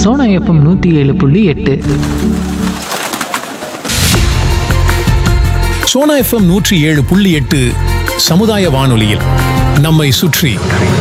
Sona FM நூற்றி ஏழு புள்ளி எட்டு சோனா எஃப்எம் நூற்றி ஏழு புள்ளி எட்டு சமுதாய வானொலியில் நம்மை சுற்றி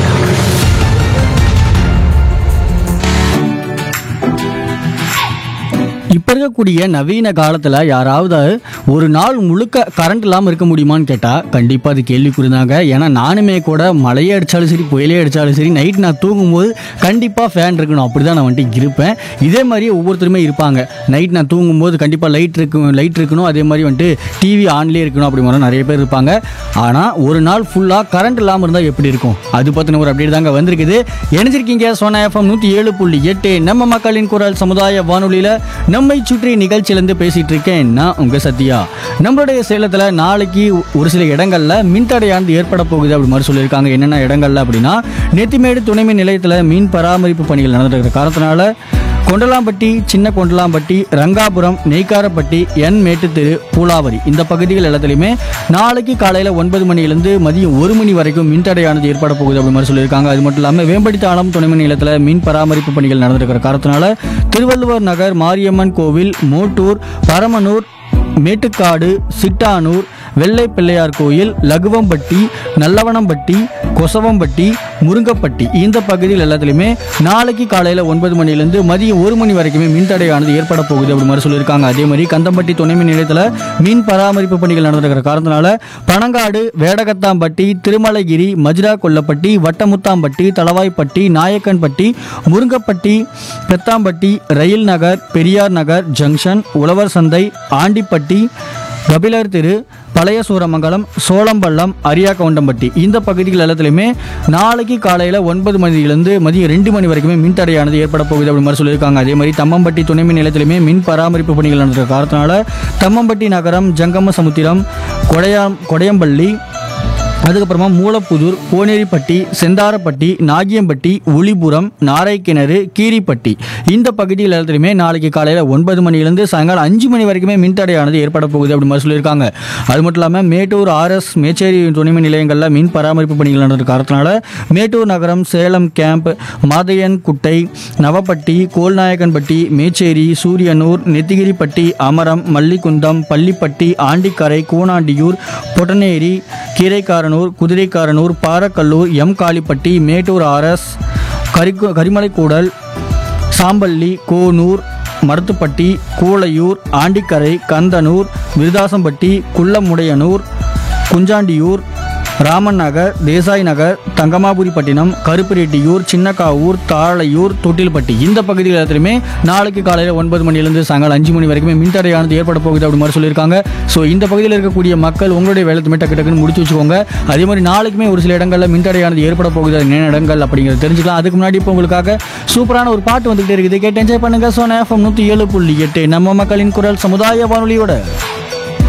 இப்போ இருக்கக்கூடிய நவீன காலத்தில் யாராவது ஒரு நாள் முழுக்க கரண்ட் இல்லாமல் இருக்க முடியுமான்னு கேட்டால் கண்டிப்பாக அது கேள்விக்குறிதாங்க ஏன்னா நானுமே கூட மழையே அடித்தாலும் சரி புயலே அடித்தாலும் சரி நைட் நான் தூங்கும்போது கண்டிப்பாக ஃபேன் இருக்கணும் அப்படி தான் நான் வந்துட்டு இருப்பேன் இதே மாதிரி ஒவ்வொருத்தருமே இருப்பாங்க நைட் நான் தூங்கும்போது கண்டிப்பாக லைட் இருக்கும் லைட் இருக்கணும் அதே மாதிரி வந்துட்டு டிவி ஆன்லேயே இருக்கணும் அப்படி மாதிரி நிறைய பேர் இருப்பாங்க ஆனால் ஒரு நாள் ஃபுல்லாக கரண்ட் இல்லாமல் இருந்தால் எப்படி இருக்கும் அது பற்றின ஒரு அப்டேட் தாங்க வந்திருக்குது இணைஞ்சிருக்கீங்க சோனா எஃப்எம் நூற்றி ஏழு புள்ளி எட்டு நம்ம மக்களின் குரல் சமுதாய வானொலியில் நம்மை சுற்றி நிகழ்ச்சியிலேருந்து பேசிகிட்டு இருக்கேன் நான் உங்கள் சத்யா நம்மளுடைய சேலத்தில் நாளைக்கு ஒரு சில இடங்களில் மின்தடையானது ஏற்பட போகுது அப்படி மாதிரி சொல்லியிருக்காங்க என்னென்ன இடங்கள்ல அப்படின்னா நெத்திமேடு துணைமின் நிலையத்தில் மீன் பராமரிப்பு பணிகள் நடந்துட்டு இருக்கிற காரணத்தினால கொண்டலாம்பட்டி சின்ன கொண்டலாம்பட்டி ரங்காபுரம் நெய்க்காரப்பட்டி என் மேட்டுத்தெரு பூலாவரி இந்த பகுதிகள் எல்லாத்துலேயுமே நாளைக்கு காலையில் ஒன்பது மணிலேருந்து மதியம் ஒரு மணி வரைக்கும் மின்தடையானது ஏற்பட போகுது அப்படி மாதிரி சொல்லியிருக்காங்க அது மட்டும் இல்லாமல் வேம்படித்தாளம் துணைமின் நிலையத்தில் மீன் பராமரிப்பு பணிகள் நடந்திருக்கிற காரணத்தினால திருவள்ளுவர் நகர் மாரியம்மன் கோவில் மோட்டூர் பரமனூர் மேட்டுக்காடு சிட்டானூர் வெள்ளை பிள்ளையார் கோயில் லகுவம்பட்டி நல்லவனம்பட்டி கொசவம்பட்டி முருங்கப்பட்டி இந்த பகுதியில் எல்லாத்துலேயுமே நாளைக்கு காலையில் ஒன்பது மணிலேருந்து மதியம் ஒரு மணி வரைக்குமே மின்தடையானது ஏற்பட போகுது அப்படி மாதிரி சொல்லியிருக்காங்க அதே மாதிரி கந்தம்பட்டி துணை மின் நிலையத்தில் மீன் பராமரிப்பு பணிகள் நடந்திருக்கிற காரணத்தினால பனங்காடு வேடகத்தாம்பட்டி திருமலைகிரி மஜ்ரா கொல்லப்பட்டி வட்டமுத்தாம்பட்டி தளவாய்ப்பட்டி நாயக்கன்பட்டி முருங்கப்பட்டி பெத்தாம்பட்டி ரயில் நகர் பெரியார் நகர் ஜங்ஷன் உழவர் சந்தை ஆண்டிப்பட்டி கபிலர் தெரு பழைய சூரமங்கலம் சோளம்பள்ளம் அரியாக்கவுண்டம்பட்டி இந்த பகுதிகள் எல்லாத்துலேயுமே நாளைக்கு காலையில் ஒன்பது மணிலேருந்து மதியம் ரெண்டு மணி வரைக்குமே மின்தடையானது ஏற்பட போகுது அப்படி மாதிரி சொல்லியிருக்காங்க அதே மாதிரி தம்மம்பட்டி துணை மின் நிலையத்திலுமே மின் பராமரிப்பு பணிகள் நடந்த காரணத்தினால தம்மம்பட்டி நகரம் ஜங்கம சமுத்திரம் கொடையாம் கொடையம்பள்ளி அதுக்கப்புறமா மூலப்புதூர் கோனேரிப்பட்டி செந்தாரப்பட்டி நாகியம்பட்டி உளிபுரம் நாரைக்கிணறு கீரிப்பட்டி இந்த பகுதிகள் எல்லாத்துலையுமே நாளைக்கு காலையில் ஒன்பது மணிலேருந்து சாயங்காலம் அஞ்சு மணி வரைக்குமே மின்தடையானது ஏற்பட போகுது அப்படி மாதிரி சொல்லியிருக்காங்க அது மட்டும் இல்லாமல் மேட்டூர் ஆர்எஸ் மேச்சேரி துணைமின் நிலையங்களில் மின் பராமரிப்பு பணிகள் நடந்த காரணத்தினால மேட்டூர் நகரம் Salem camp Mathaiyan Kuttai Navappatti Kolnayakkanpatti Mecheri Suriyanur Nethigiripatti Amaram Mallikundam Pallipatti Andikarai Koonandiyur Pottaneri Keeraikaranur Kuthiraikaranur Parakkalur M Kalipatti Mettur RS கரிக்கு கரிமலைக்கூடல் சாம்பள்ளி கோனூர் மருத்துப்பட்டி கூளையூர் ஆண்டிக்கரை கந்தனூர் விருதாசம்பட்டி குள்ளமுடையனூர் குஞ்சாண்டியூர் ராமன் நகர் தேசாய் நகர் தங்கமாபுரிப்பட்டினம் கருப்புரெட்டியூர் சின்னக்காவூர் தாழையூர் தொட்டில்பட்டி இந்த பகுதிகள் எல்லாத்துலையுமே நாளைக்கு காலையில் ஒன்பது மணிலேருந்து சாயங்காலம் அஞ்சு மணி வரைக்குமே மின்தடையானது ஏற்பட போகுது அப்படி மாதிரி சொல்லியிருக்காங்க ஸோ இந்த பகுதியில் இருக்கக்கூடிய மக்கள் உங்களுடைய வேலை டக்கு டக்குன்னு முடிச்சு வச்சுக்கோங்க அதே மாதிரி நாளைக்குமே ஒரு சில இடங்களில் மின்தடையானது ஏற்பட போகுது அது என்னென்ன இடங்கள் அப்படிங்கிறத தெரிஞ்சுக்கலாம் அதுக்கு முன்னாடி இப்போ உங்களுக்காக சூப்பரான ஒரு பாட்டு வந்துகிட்டே இருக்குது கேட்டு என்ஜாய் பண்ணுங்க சோனா எஃப்எம் நூற்றி ஏழு புள்ளி எட்டு நம்ம மக்களின் குரல் சமுதாய வானொலியோட